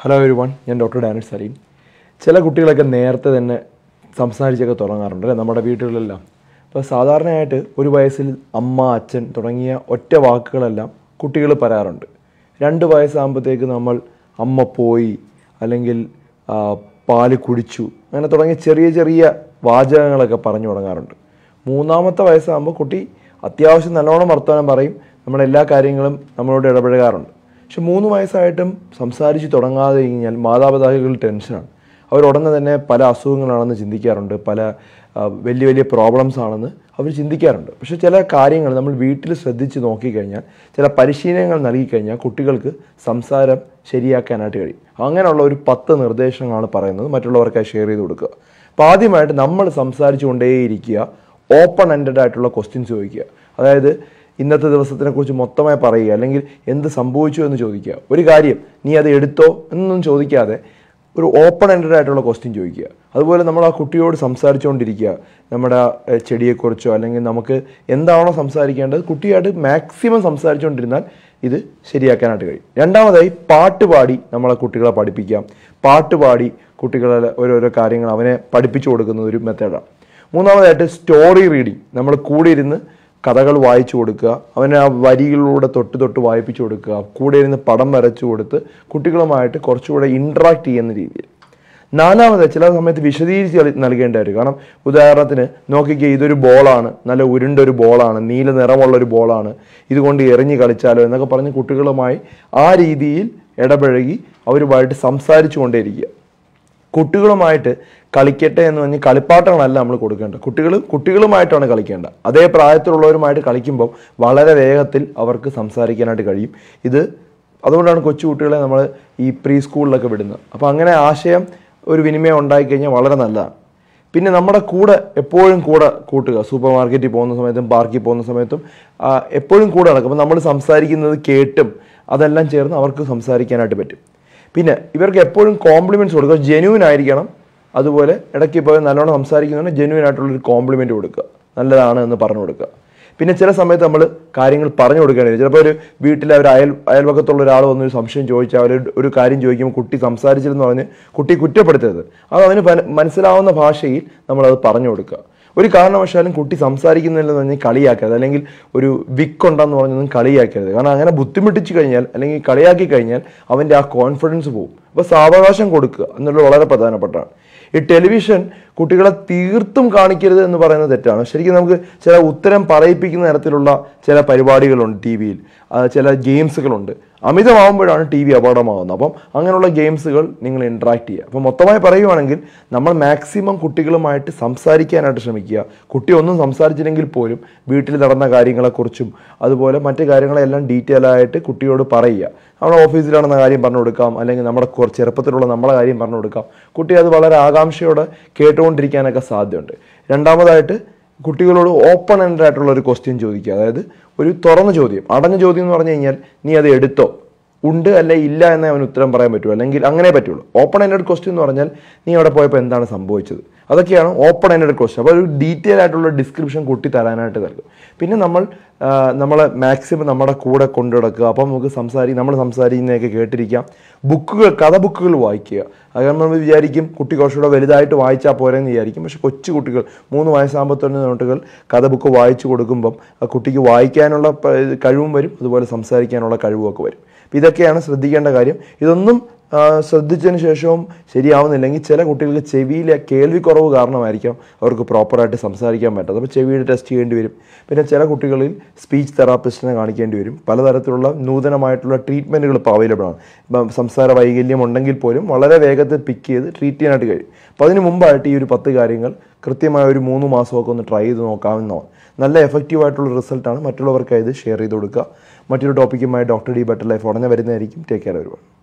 hello everyone ഞാൻ doctor Danish Salim ചില കുട്ടികളൊക്കെ നേരത്തെ തന്നെ സംസാരിച്ചൊക്കെ തുടങ്ങാറുണ്ട് അല്ലേ നമ്മുടെ വീടുകളിലെല്ലാം അപ്പോൾ സാധാരണയായിട്ട് ഒരു വയസ്സിൽ അമ്മ അച്ഛൻ തുടങ്ങിയ ഒറ്റ വാക്കുകളെല്ലാം കുട്ടികൾ പറയാറുണ്ട് രണ്ട് വയസ്സാകുമ്പോഴത്തേക്ക് നമ്മൾ അമ്മ പോയി അല്ലെങ്കിൽ ആ, പാല് കുടിച്ചു അങ്ങനെ തുടങ്ങിയ ചെറിയ ചെറിയ വാചകങ്ങളൊക്കെ പറഞ്ഞു തുടങ്ങാറുണ്ട് മൂന്നാമത്തെ വയസ്സാകുമ്പോൾ കുട്ടി അത്യാവശ്യം നല്ലോണം വർത്തമാനം പറയും നമ്മളെല്ലാ കാര്യങ്ങളും നമ്മളോട് ഇടപഴകാറുണ്ട് പക്ഷെ മൂന്ന് വയസ്സായിട്ടും സംസാരിച്ച് തുടങ്ങാതെ കഴിഞ്ഞാൽ മാതാപിതാക്കൾ ടെൻഷനാണ് അവർ ഉടനെ തന്നെ പല അസുഖങ്ങളാണെന്ന് ചിന്തിക്കാറുണ്ട് പല ആ, വലിയ വലിയ പ്രോബ്ലംസ് ആണെന്ന് അവർ ചിന്തിക്കാറുണ്ട് പക്ഷെ ചില കാര്യങ്ങൾ നമ്മൾ വീട്ടിൽ ശ്രദ്ധിച്ച് നോക്കിക്കഴിഞ്ഞാൽ ചില പരിശീലനങ്ങൾ നൽകിക്കഴിഞ്ഞാൽ കുട്ടികൾക്ക് സംസാരം ശരിയാക്കാനായിട്ട് കഴിയും അങ്ങനെയുള്ള ഒരു പത്ത് നിർദ്ദേശങ്ങളാണ് പറയുന്നത് മറ്റുള്ളവർക്കായി ഷെയർ ചെയ്ത് കൊടുക്കുക അപ്പോൾ ആദ്യമായിട്ട് നമ്മൾ സംസാരിച്ചു കൊണ്ടേയിരിക്കുക ഓപ്പൺ എൻഡഡ് ആയിട്ടുള്ള ക്വസ്റ്റ്യൻസ് ചോദിക്കുക അതായത് ഇന്നത്തെ ദിവസത്തിനെ കുറിച്ച് മൊത്തമായി പറയുക അല്ലെങ്കിൽ എന്ത് സംഭവിച്ചു എന്ന് ചോദിക്കുക ഒരു കാര്യം നീ അത് എടുത്തോ എന്നൊന്നും ചോദിക്കാതെ ഒരു ഓപ്പൺ എൻഡഡ് ആയിട്ടുള്ള ക്വസ്റ്റ്യൻ ചോദിക്കുക അതുപോലെ നമ്മൾ ആ കുട്ടിയോട് സംസാരിച്ചുകൊണ്ടിരിക്കുക നമ്മുടെ ഏഹ്, ചെടിയെക്കുറിച്ചോ അല്ലെങ്കിൽ നമുക്ക് എന്താണോ സംസാരിക്കേണ്ടത് കുട്ടിയായിട്ട് മാക്സിമം സംസാരിച്ചുകൊണ്ടിരുന്നാൽ ഇത് ശരിയാക്കാനായിട്ട് കഴിയും രണ്ടാമതായി പാട്ട് പാടി നമ്മളെ കുട്ടികളെ പഠിപ്പിക്കാം പാട്ട് പാടി കുട്ടികളെ ഓരോരോ കാര്യങ്ങൾ അവനെ പഠിപ്പിച്ചു കൊടുക്കുന്ന ഒരു മെത്തേഡാണ് മൂന്നാമതായിട്ട് സ്റ്റോറി റീഡിങ് നമ്മൾ കൂടെ ഇരുന്ന് കഥകൾ വായിച്ചു കൊടുക്കുക അവനെ ആ വരികളിലൂടെ തൊട്ട് തൊട്ട് വായിപ്പിച്ചു കൊടുക്കുക കൂടെ ഇരുന്ന് പടം വരച്ചു കൊടുത്ത് കുട്ടികളുമായിട്ട് കുറച്ചുകൂടെ ഇൻട്രാക്ട് ചെയ്യുന്ന രീതിയിൽ നാലാമത് ചില സമയത്ത് വിശദീകരിച്ച് കളി- നൽകേണ്ടി വരും കാരണം ഉദാഹരണത്തിന് നോക്കിക്കുക ഇതൊരു ബോളാണ് നല്ല ഉരുണ്ട ഒരു ബോളാണ് നീല നിറമുള്ള ഒരു ബോളാണ് ഇതുകൊണ്ട് എറിഞ്ഞ് കളിച്ചാലോ എന്നൊക്കെ പറഞ്ഞ് കുട്ടികളുമായി ആ രീതിയിൽ ഇടപഴകി അവരുമായിട്ട് സംസാരിച്ചു കൊണ്ടേയിരിക്കുക കുട്ടികളുമായിട്ട് കളിക്കട്ടെ എന്ന് പറഞ്ഞ് കളിപ്പാട്ടങ്ങളല്ല നമ്മൾ കൊടുക്കേണ്ടത് കുട്ടികൾ കുട്ടികളുമായിട്ടാണ് കളിക്കേണ്ടത് അതേ പ്രായത്തിലുള്ളവരുമായിട്ട് കളിക്കുമ്പോൾ വളരെ വേഗത്തിൽ അവർക്ക് സംസാരിക്കാനായിട്ട് കഴിയും ഇത് അതുകൊണ്ടാണ് കൊച്ചു കുട്ടികളെ നമ്മൾ ഈ പ്രീ സ്കൂളിലൊക്കെ വിടുന്നത് അപ്പോൾ അങ്ങനെ ആശയം ഒരു വിനിമയം ഉണ്ടായിക്കഴിഞ്ഞാൽ വളരെ നല്ലതാണ് പിന്നെ നമ്മുടെ കൂടെ എപ്പോഴും കൂടെ കൂട്ടുക സൂപ്പർ മാർക്കറ്റിൽ പോകുന്ന സമയത്തും പാർക്കിൽ പോകുന്ന സമയത്തും ആ, എപ്പോഴും കൂടെ നടക്കും അപ്പോൾ നമ്മൾ സംസാരിക്കുന്നത് കേട്ടും അതെല്ലാം ചേർന്ന് അവർക്ക് സംസാരിക്കാനായിട്ട് പറ്റും പിന്നെ ഇവർക്ക് എപ്പോഴും കോംപ്ലിമെൻറ്റ്സ് കൊടുക്കുക ജെന്യൂൻ ആയിരിക്കണം അതുപോലെ ഇടയ്ക്ക് ഇപ്പോൾ നല്ലോണം സംസാരിക്കുന്നതുകൊണ്ട് ജെന്യൂൻ ആയിട്ടുള്ളൊരു കോംപ്ലിമെൻറ്റ് കൊടുക്കുക നല്ലതാണ് എന്ന് പറഞ്ഞു കൊടുക്കുക പിന്നെ ചില സമയത്ത് നമ്മൾ കാര്യങ്ങൾ പറഞ്ഞു കൊടുക്കേണ്ടി വരും ചിലപ്പോൾ ഒരു വീട്ടിലെ ഒരു അയൽ അയൽവക്കത്തുള്ള ഒരാൾ വന്ന് ഒരു സംശയം ചോദിച്ചാൽ അവർ ഒരു കാര്യം ചോദിക്കുമ്പോൾ കുട്ടി സംസാരിച്ചില്ലെന്ന് പറഞ്ഞ് കുട്ടി കുറ്റപ്പെടുത്തരുത് അത് അവന് പന- മനസ്സിലാവുന്ന ഭാഷയിൽ നമ്മളത് പറഞ്ഞു കൊടുക്കുക ഒരു കാരണവശാലും കുട്ടി സംസാരിക്കുന്നില്ലെന്ന് പറഞ്ഞ് കളിയാക്കരുത് അല്ലെങ്കിൽ ഒരു വിക്ക് ഉണ്ടെന്ന് പറഞ്ഞൊന്നും കളിയാക്കരുത് കാരണം അങ്ങനെ ബുദ്ധിമുട്ടിച്ച് കഴിഞ്ഞാൽ അല്ലെങ്കിൽ കളിയാക്കി കഴിഞ്ഞാൽ അവൻ്റെ ആ കോൺഫിഡൻസ് പോകും അപ്പോൾ സാവകാശം കൊടുക്കുക എന്നുള്ളത് വളരെ പ്രധാനപ്പെട്ടാണ് ഈ ടെലിവിഷൻ കുട്ടികളെ തീർത്തും കാണിക്കരുത് എന്ന് പറയുന്നത് തെറ്റാണ് ശരിക്കും നമുക്ക് ചില ഉത്തരം പറയിപ്പിക്കുന്ന തരത്തിലുള്ള ചില പരിപാടികളുണ്ട് ടി വിയിൽ ചില ഗെയിംസുകളുണ്ട് അമിതമാകുമ്പോഴാണ് ടി വി അപകടമാകുന്നത് അപ്പം അങ്ങനെയുള്ള ഗെയിംസുകൾ നിങ്ങൾ ഇൻട്രാക്ട് ചെയ്യുക അപ്പം മൊത്തമായി പറയുവാണെങ്കിൽ നമ്മൾ മാക്സിമം കുട്ടികളുമായിട്ട് സംസാരിക്കാനായിട്ട് ശ്രമിക്കുക കുട്ടി ഒന്നും സംസാരിച്ചില്ലെങ്കിൽ പോലും വീട്ടിൽ നടന്ന കാര്യങ്ങളെക്കുറിച്ചും അതുപോലെ മറ്റു കാര്യങ്ങളെല്ലാം ഡീറ്റെയിൽ ആയിട്ട് കുട്ടിയോട് പറയുക നമ്മുടെ ഓഫീസിൽ നടന്ന കാര്യം പറഞ്ഞു കൊടുക്കാം അല്ലെങ്കിൽ നമ്മുടെ കുറ- ചെറുപ്പത്തിലുള്ള നമ്മളെ കാര്യം പറഞ്ഞു കൊടുക്കാം കുട്ടി അത് വളരെ ആകാംക്ഷയോടെ കേട്ടുകൊണ്ടിരിക്കാനൊക്കെ സാധ്യതയുണ്ട് രണ്ടാമതായിട്ട് കുട്ടികളോട് ഓപ്പൺ എൻഡ് ആയിട്ടുള്ള ഒരു ക്വസ്റ്റ്യൻ ചോദിക്കുക അതായത് ഒരു തുറന്ന ചോദ്യം അടഞ്ഞ ചോദ്യം എന്ന് പറഞ്ഞു കഴിഞ്ഞാൽ നീ അത് എടുത്തോ ഉണ്ട് അല്ലെ ഇല്ല എന്നേ അവന് ഉത്തരം പറയാൻ പറ്റൂ അല്ലെങ്കിൽ അങ്ങനെ പറ്റുള്ളൂ ഓപ്പൺ എൻഡഡ് ക്വസ്റ്റ്യൻ എന്ന് പറഞ്ഞാൽ നീ അവിടെ പോയപ്പോൾ എന്താണ് സംഭവിച്ചത് അതൊക്കെയാണ് ഓപ്പൺ എൻഡഡ് ക്വസ്റ്റ്യൻ അപ്പോൾ ഒരു ഡീറ്റെയിൽ ആയിട്ടുള്ള ഡിസ്ക്രിപ്ഷൻ കുട്ടി തരാനായിട്ട് നൽകും പിന്നെ നമ്മൾ ആ, നമ്മളെ മാക്സിമം നമ്മുടെ കൂടെ കൊണ്ടു നടക്കുക അപ്പം നമുക്ക് സംസാരി നമ്മൾ സംസാരിക്കുന്നതൊക്കെ കേട്ടിരിക്കാം ബുക്കുകൾ കഥ ബുക്കുകൾ വായിക്കുക അത് നമ്മൾ വിചാരിക്കും കുട്ടി കുറച്ചുകൂടെ വലുതായിട്ട് വായിച്ചാൽ പോരെന്ന് വിചാരിക്കും പക്ഷെ കൊച്ചു കുട്ടികൾ മൂന്ന് വയസ്സാകുമ്പോൾ തന്നെ കുട്ടികൾ കഥ ബുക്ക് വായിച്ചു കൊടുക്കുമ്പം ആ കുട്ടിക്ക് വായിക്കാനുള്ള പ- കഴിവും വരും അതുപോലെ സംസാരിക്കാനുള്ള കഴിവും ഒക്കെ വരും അപ്പോൾ ഇതൊക്കെയാണ് ശ്രദ്ധിക്കേണ്ട കാര്യം ഇതൊന്നും ആ, ശ്രദ്ധിച്ചതിന് ശേഷവും ശരിയാവുന്നില്ലെങ്കിൽ ചില കുട്ടികൾക്ക് ചെവിയിലെ കേൾവിക്കുറവ് കാരണമായിരിക്കാം അവർക്ക് പ്രോപ്പറായിട്ട് സംസാരിക്കാൻ പറ്റാത്തത് അപ്പോൾ ചെവിയുടെ ടെസ്റ്റ് ചെയ്യേണ്ടി വരും പിന്നെ ചില കുട്ടികളിൽ സ്പീച്ച് തെറാപ്പിസ്റ്റിനെ കാണിക്കേണ്ടി വരും പലതരത്തിലുള്ള നൂതനമായിട്ടുള്ള ട്രീറ്റ്മെൻറ്റുകൾ ഇപ്പോൾ അവൈലബിൾ ആണ് ഇപ്പം സംസാര വൈകല്യം ഉണ്ടെങ്കിൽ പോലും വളരെ വേഗത്തിൽ പിക്ക് ചെയ്ത് ട്രീറ്റ് ചെയ്യാനായിട്ട് കഴിയും അപ്പോൾ അതിന് മുമ്പായിട്ട് ഈ ഒരു പത്ത് കാര്യങ്ങൾ കൃത്യമായ ഒരു മൂന്ന് മാസമൊക്കെ ഒന്ന് ട്രൈ ചെയ്ത് നോക്കാവുന്നതാണ് നല്ല എഫക്റ്റീവ് ആയിട്ടുള്ള റിസൾട്ടാണ് മറ്റുള്ളവർക്കായി ഇത് ഷെയർ ചെയ്ത് കൊടുക്കുക മറ്റൊരു ടോപ്പിക്കുമായി ഡോക്ടർ ഡി ബെറ്റർ ലൈഫ് ഉടനെ വരുന്നതായിരിക്കും ടേക്ക് കെയർ വരുവാണ്